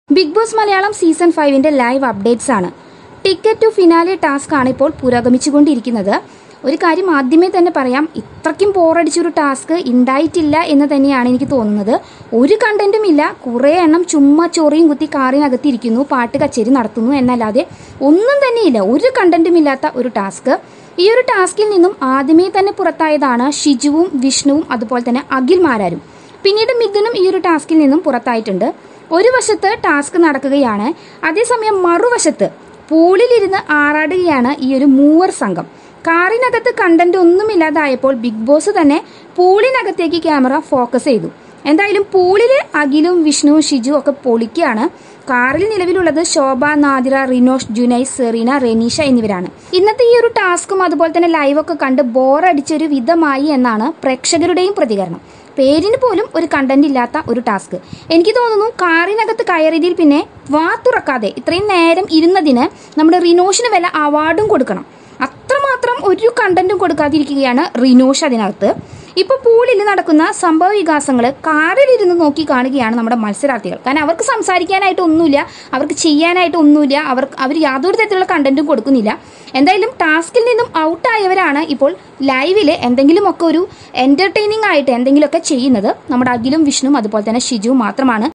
big boss Malayalam season ഫൈവിന്റെ live updates ആണ് ticket to finale task ആണ് ഇപ്പോൾ പുരോഗമിച്ചുകൊണ്ടിരിക്കുന്നത് ഒരു കാര്യം ആദ്യമേ തന്നെ പറയാം ഇത്രയ്ക്കും ബോറടിച്ചൊരു ടാസ്ക് ഉണ്ടായിട്ടില്ല എന്ന് തന്നെയാണ് എനിക്ക് തോന്നുന്നത് ഒരു കണ്ടന്റും ഇല്ല കുറേ എണ്ണം ചുമ്മാ ചൊറിയും കുത്തി കാറിനകത്തിരിക്കുന്നു പാട്ട് കച്ചേരി നടത്തുന്നു എന്നല്ലാതെ ഒന്നും തന്നെയില്ല ഒരു കണ്ടന്റും ഇല്ലാത്ത ഒരു ടാസ്ക് ഈ ഒരു ടാസ്കിൽ നിന്നും ആദ്യമേ തന്നെ പുറത്തായതാണ് ഷിജുവും വിഷ്ണുവും അതുപോലെ തന്നെ അഖിൽ മാരാരും പിന്നീട് മിഥുനും ഈ ഒരു ടാസ്കിൽ നിന്നും പുറത്തായിട്ടുണ്ട് ഒരു വശത്ത് ടാസ്ക് നടക്കുകയാണ് അതേസമയം മറുവശത്ത് പൂളിലിരുന്ന് ആറാടുകയാണ് ഈ ഒരു മൂവർ സംഘം കാറിനകത്ത് കണ്ടന്റ് ഒന്നുമില്ലാതായപ്പോൾ ബിഗ് ബോസ് തന്നെ പൂളിനകത്തേക്ക് ക്യാമറ ഫോക്കസ് ചെയ്തു എന്തായാലും പൂളില് അഖിലും വിഷ്ണുവും ഷിജു ഒക്കെ പൊളിക്കുകയാണ് കാറിൽ നിലവിലുള്ളത് ശോഭ നാദിറ റിനോഷ് ജുനൈസ് സെറീന റെനീഷ എന്നിവരാണ് ഇന്നത്തെ ഈ ഒരു ടാസ്കും അതുപോലെ തന്നെ ലൈവൊക്കെ കണ്ട് ബോറടിച്ചൊരു വിധമായി എന്നാണ് പ്രേക്ഷകരുടെയും പ്രതികരണം പേരിന് പോലും ഒരു കണ്ടന്റ് ഇല്ലാത്ത ഒരു ടാസ്ക് എനിക്ക് തോന്നുന്നു കാറിനകത്ത് കയറിയതിൽ പിന്നെ വാ തുറക്കാതെ ഇത്രയും നേരം ഇരുന്നതിന് നമ്മുടെ റിനോഷിന് വല്ല അവാർഡും കൊടുക്കണം അത്രമാത്രം ഒരു കണ്ടന്റും കൊടുക്കാതിരിക്കുകയാണ് റിനോഷ് അതിനകത്ത് ഇപ്പൊ പൂളിൽ നടക്കുന്ന സംഭവ വികാസങ്ങൾ കാറിലിരുന്ന് നോക്കി കാണുകയാണ് നമ്മുടെ മത്സരാർത്ഥികൾ കാരണം അവർക്ക് സംസാരിക്കാനായിട്ട് ഒന്നുമില്ല അവർക്ക് ചെയ്യാനായിട്ട് ഒന്നുമില്ല അവർ അവർ യാതൊരു തരത്തിലുള്ള കണ്ടന്റും കൊടുക്കുന്നില്ല എന്തായാലും ടാസ്കിൽ നിന്നും ഔട്ടായവരാണ് ഇപ്പോൾ ലൈവിൽ എന്തെങ്കിലുമൊക്കെ ഒരു എന്റർടൈനിങ് ആയിട്ട് എന്തെങ്കിലുമൊക്കെ ചെയ്യുന്നത് നമ്മുടെ അഖിലും വിഷ്ണുവും അതുപോലെ തന്നെ ഷിജുവും മാത്രമാണ്